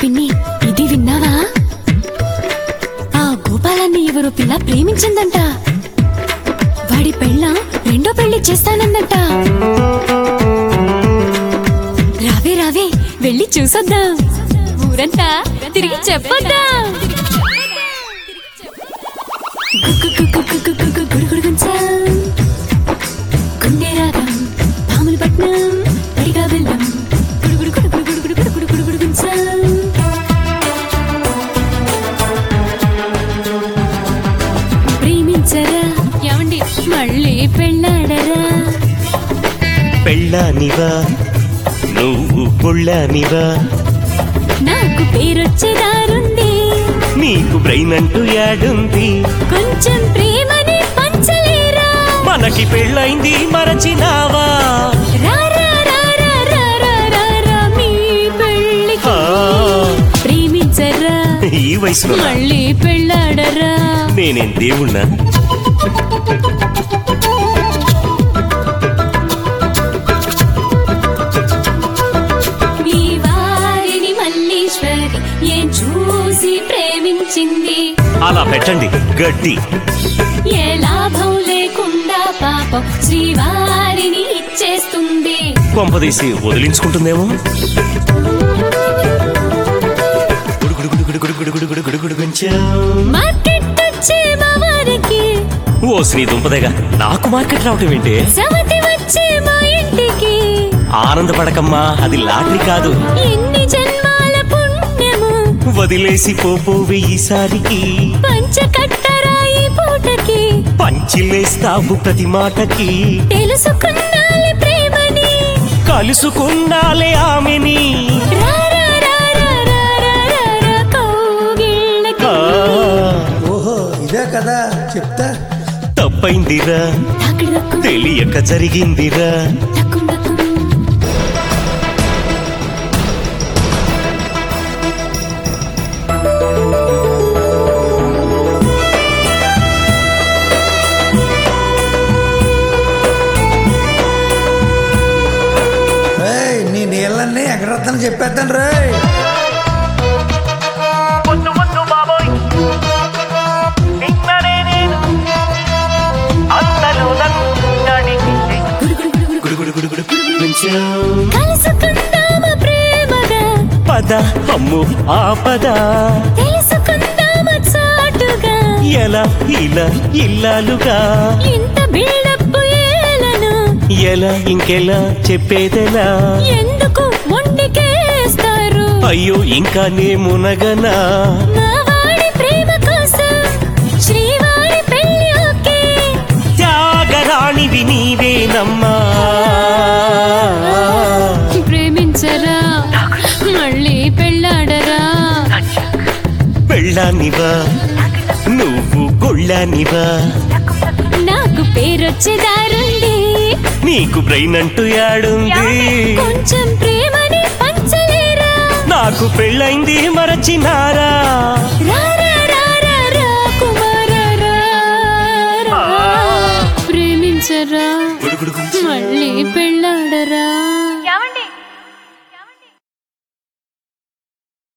పిన్ని ఇది విన్నావా ఆ గోపాలాన్ని ఎవరో పిల్ల ప్రేమించిందంట వాడి పెళ్ళ రెండో పెళ్లి చేస్తానందంట రావే రావే వెళ్ళి చూసొద్దాం ఊరంతా తిరిగి చెప్పొద్దాం గుగ్గు గుగ్గు గుగ్గు గుగ్గు గుడుగుడు గుంచం. గుండె రాగం పాములు పట్నం పడిగా వెళ్ళం గుడుగుడు గుడుగుడు గుడుగుడు గుడుగుడు గుడుగుడు గుంచం. ప్రేమించరా ఏమండి మళ్ళీ పెళ్ళాడరా పెళ్ళానివా నువ్వు పొళ్ళానివా నాకు పేరొచ్చేదారుంది నీకు బ్రెయిన్ అంటూ యాడుంది కొంచెం ప్రేమని పంచలేరా మనకి పెళ్ళైంది మరచినావా రా రా రా రా రా రా రా రా మీ పెళ్ళికి ఆ, ప్రేమించరా ఈ వయసులో మళ్ళీ పెళ్ళాడరా నేనేం దేవుణ్ణా మీ వారిని మల్లీశ్వరి ఏం చూసి ప్రేమించింది అలా పెట్టండి గడ్డి ఏ లాభం లేకుండా పాపం శ్రీవారిని ఇచ్చేస్తుంది కొంపదీసి వదిలించుకుంటుందేమో గుడుగుడుగుడుగుడుగుడుగుడుగుడుగుడుగుడు కొంచెం. మార్కెట్ వచ్చే మా వారికి ఓ శ్రీ దుంపదేగా నాకు మార్కెట్ రావటం ఏంటి సవతి వచ్చే మా ఇంటికి ఆనందపడకమ్మా అది లాటరీ కాదు ఎన్ని జన్మాల పుణ్యము వదిలేసి పోపోవి ఈసారికి పంచ కట్టరాయి పూటకి పంచిలేస్తావు ప్రతి మాటకి తెలుసుకున్నాలి ప్రేమని కలుసుకున్నాలే ఆమెని రా రా రా రా రా రా రా రా కౌగిళ్ళకి. ఆ, ఓహో ఇదే కదా చెప్తా తాకిడి తప్పైందిరా రక్కు, తెలియక జరిగిందిరా టక్కు టక్కు. రేయ్ నీ నీళ్ళన్నీ ఎగరొద్దని చెప్పేద్దాను రేయ్ గుడుగుడుగుడుగుడు కొంచెం. కలుసుకుందామా ప్రేమగా పద అమ్ము ఆ పద తెలుసుకుందామా చాటుగా ఎలా ఇలా ఇల్లాలుగా ఇంత బిల్డప్ ఏలను ఎలా ఇంకెలా చెప్పేదెలా ఎందుకు మొండికేస్తారు అయ్యో ఇంకా నే మునగనా నా వాడి ప్రేమ కోసం శ్రీవారి పెళ్లి ఓకే త్యాగరాణివి నీవేనమ్మా ప్రేమించరా మళ్ళీ పెళ్ళాడరా పెళ్ళానివా నువ్వు గొళ్ళానివా నాకు పేరొచ్చేదారుంది నీకు బ్రెయిన్ అంటూ యాడుంది కొంచెం ప్రేమని పంచలేరా నాకు పెళ్ళైంది మరచినారా రా రా రా రా రా కుమార రా రా. ప్రేమించరా గుడుగుడుగు మళ్ళీ పెళ్ళాడరా